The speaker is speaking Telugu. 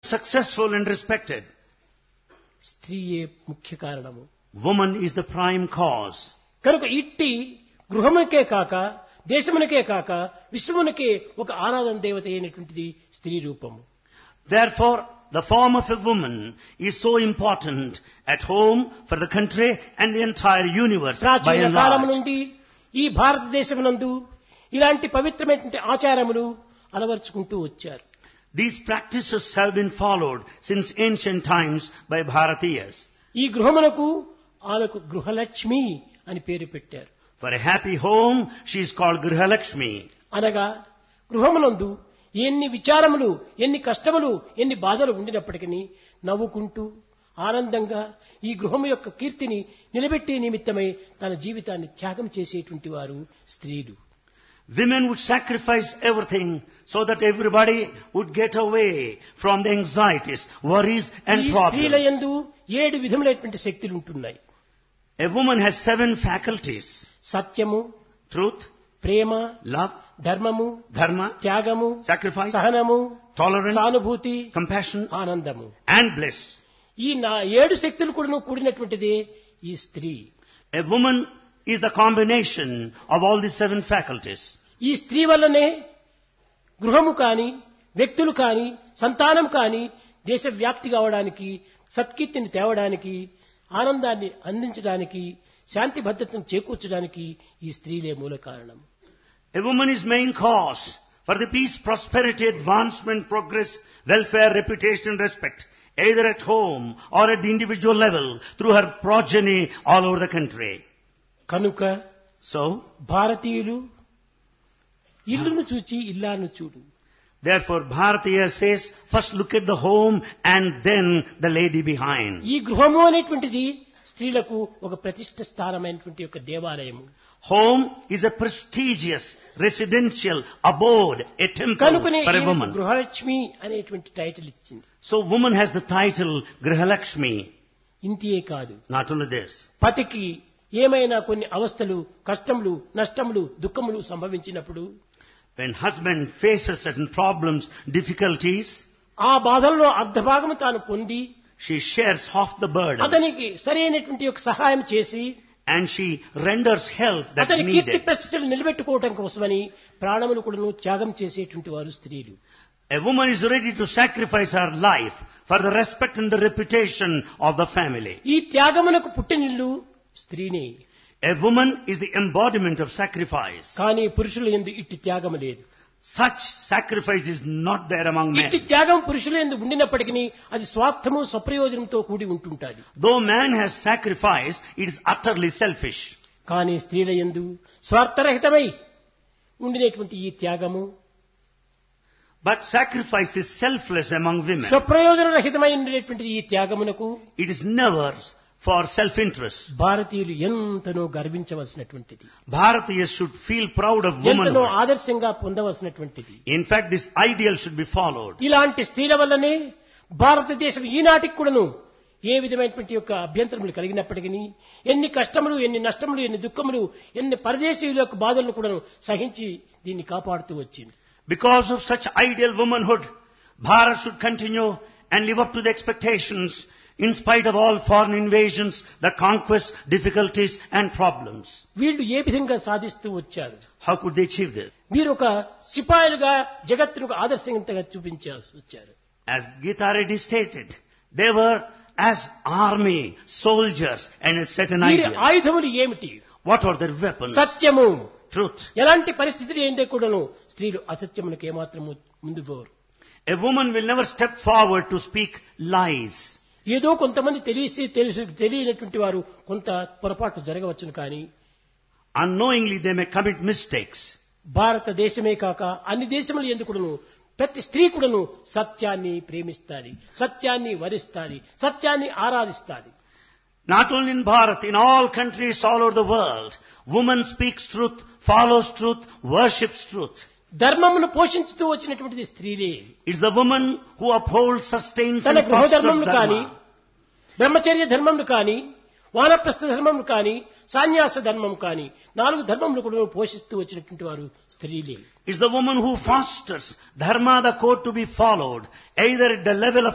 successful and respected. స్త్రీయే ముఖ్య కారణము Woman is the prime cause. కనుక ఇట్టి గృహమునకే కాక దేశమునకే కాక విశ్వమునకే ఒక ఆరాధన దేవత అయినటువంటిది స్త్రీ రూపము Therefore, the form of a woman is so important at home, for the country, and the entire universe by ప్రాచీన and కాలం large. నుండి ఈ భారతదేశమునందు ఇలాంటి పవిత్రమైనటువంటి ఆచారములు అలవర్చుకుంటూ వచ్చారు These practices have been followed since ancient times by Bharatiyas. ఈ గృహమునకు ఆమెకు గృహలక్ష్మి అని పేరు పెట్టారు For a happy home, she is called Grihalakshmi. అనగా గృహమునందు ఎన్ని విచారములు ఎన్ని కష్టములు ఎన్ని బాధలు ఉండినప్పటికీ నవ్వుకుంటూ ఆనందంగా ఈ గృహము యొక్క కీర్తిని నిలబెట్టే నిమిత్తమై తన జీవితాన్ని త్యాగం చేసేటువంటి వారు స్త్రీలు Women would sacrifice everything so that everybody would get away from the anxieties, worries and ఈ స్త్రీల problems. యందు ఏడు విధములైనటువంటి శక్తులు ఉంటున్నాయి A woman has seven faculties. సత్యము Truth, ప్రేమ love, ధర్మము dharma, త్యాగము sacrifice, సహనము tolerance, సానుభూతి compassion ఆనందము and bliss. ఈ నా ఏడు శక్తులు కూడా కూడినటువంటిదే ఈ స్త్రీ A woman is the combination of all these seven faculties. ఈ స్త్రీ వల్లనే గృహము కాని వ్యక్తులు కాని సంతానం కాని దేశవ్యాప్తి కావడానికి సత్కీర్తిని తేవడానికి ఆనందాన్ని అందించడానికి శాంతి భద్రతను చేకూర్చడానికి ఈ స్త్రీలే మూల కారణం A woman is main cause for the peace, prosperity, advancement, progress, welfare, reputation, and respect, either at home or at the individual level through her progeny all over the country. కనుక So, భారతీయులు ఇల్లును చూచి ఇల్లాను చూడు therefore Bharatiya says, first look at the home and then the lady behind. ఈ గృహము అనేటువంటిది స్త్రీలకు ఒక ప్రతిష్ట స్థానమైనటువంటి ఒక దేవాలయము Home is a prestigious residential abode, a temple కనుకనే for a ఈమెకు woman. గృహలక్ష్మి అనేటువంటి టైటిల్ ఇచ్చింది So woman has the title Grihalakshmi. ఇంతియే కాదు Not only this. పతికి ఏమైనా కొన్ని అవస్థలు కష్టములు నష్టములు దుఃఖములు సంభవించినప్పుడు When husband faces certain problems, difficulties, ఆ బాధల్లో అర్ధభాగము తాను పొంది she shares half the burden అతనికి సరైనటువంటి ఒక సహాయం చేసి and she renders help that's అతని కీర్తి needed. ప్రతిష్టలు నిలబెట్టుకోవటం కోసమని ప్రాణములు కూడాను త్యాగం చేసేటువంటి వారు స్త్రీలు A woman is ready to sacrifice her life for the respect and the reputation of the family. ఈ త్యాగమునకు పుట్టినిల్లు స్త్రీనే A woman is the embodiment of sacrifice. కానీ పురుషుల ఎందు ఇట్టి త్యాగము లేదు Such sacrifice is not there among ఇట్టి men. త్యాగం పురుషుల ఎందు ఉండినప్పటికీ అది స్వార్థము స్వప్రయోజనంతో కూడి ఉంటుంటాది Though man has sacrificed, it is utterly selfish. కానీ స్త్రీల ఎందు స్వార్థరహితమై ఉండినటువంటి ఈ త్యాగము But sacrifice is selfless among women. స్వప్రయోజన రహితమై ఉండేటువంటి ఈ త్యాగమునకు It is never for self-interest. భారతీయులు ఎంతనో గర్వించవలసినటువంటిది Bharatiyas should feel proud of ఎంతనో womanhood. ఆదర్శంగా పొందవలసినటువంటిది In fact, this ideal should be followed. ఇలాంటి స్త్రీల వల్లనే భారతదేశం ఈనాటికి కూడాను ఏ విధమైనటువంటి యొక్క అభ్యంతరములు కలిగినప్పటికీ ఎన్ని కష్టములు ఎన్ని నష్టములు ఎన్ని దుఃఖములు ఎన్ని పరదేశీయుల యొక్క బాధలను కూడాను సహించి దీన్ని కాపాడుతూ వచ్చింది Because of such ideal womanhood, Bharat should continue and live up to the expectations in spite of all foreign invasions, the conquests, difficulties and problems. వీళ్ళు ఏ విధంగా సాధిస్తూ వచ్చారు How could they achieve this? వీరు ఒక సిపాయిలుగా జగత్తుకు ఆదర్శంగా చూపించాల్సి వచ్చారు As Gita Reddy stated, they were as army, soldiers and a certain వీరి ideal. ఆయుధములు ఏమిటి What are their weapons? సత్యము Truth. ఎలాంటి పరిస్థితులు ఏంటే కూడాను స్త్రీలు అసత్యములకు ఏమాత్రము ముందు పోరు A woman will never step forward to speak lies. ఏదో కొంతమంది తెలిసి తెలిసి తెలియనటువంటి వారు కొంత పొరపాటు జరగవచ్చును కానీ Unknowingly they may commit mistakes. భారతదేశమే కాక అన్ని దేశములు ఎందుకును ప్రతి స్త్రీ కూడాను సత్యాన్ని ప్రేమిస్తాది సత్యాన్ని వరిస్తాది సత్యాన్ని ఆరాధిస్తాది Not only in Bharat, in all countries all over the world, woman speaks truth, follows truth, worships truth. ధర్మమును పోషించుతూ వచ్చినటువంటిది స్త్రీలే It's the woman who upholds, sustains తన and గృహ fosters ధర్మమును కానీ dharma. బ్రహ్మచర్య ధర్మమును కానీ వానప్రస్థ ధర్మమును కానీ సాన్యాస ధర్మం కానీ నాలుగు ధర్మములు కూడా పోషిస్తూ వచ్చినటువంటి వారు స్త్రీలే It's the woman who fosters dharma, the code to be followed, either at the level of